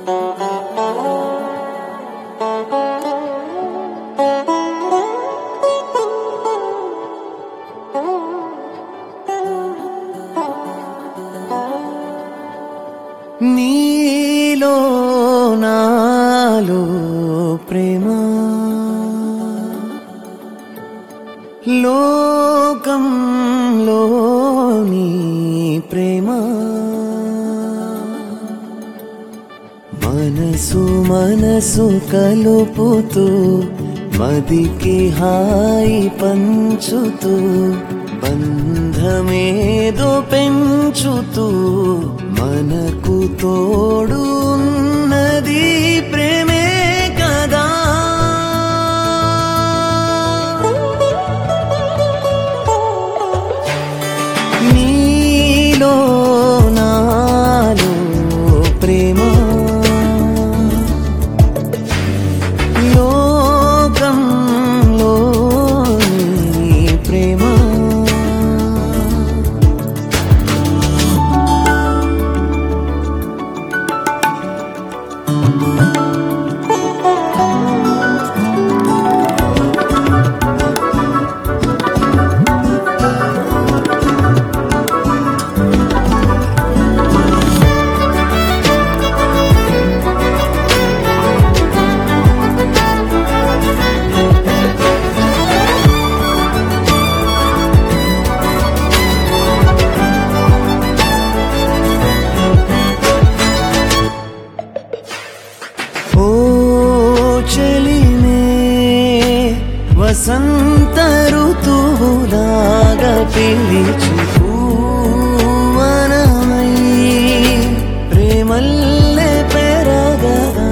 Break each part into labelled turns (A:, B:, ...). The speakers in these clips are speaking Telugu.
A: నీలో నాలో ప్రేమ లోకంలో నీ ప్రేమ మనసు మనసు కలుపుతూ మదికి హాయి పంచుతూ బంధమేదో పెంచుతూ మనకు తోడు ఉన్నది ప్రేమే కదా నీలో నాలో ప్రేమ లోకంలో నీ ప్రేమ ఓ చెలినే వసంత ఋతువులాగా పిలిచి పూవనమై ప్రేమల్లె పెరగదా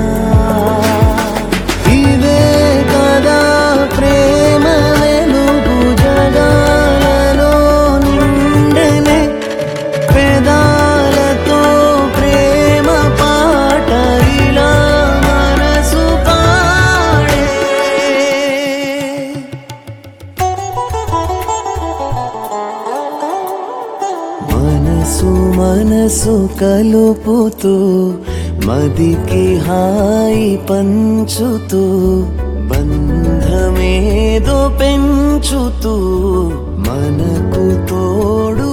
A: ఇదే కదా ప్రేమ వెలుగు జగాలలో నిండెనే పెదాలతో ప్రేమ పాట ఇలా మనసు పాడే మనసు మనసు కలుపుతూ మదికి హాయి పంచుతూ బంధమేదో పెంచుతూ మనకు తోడు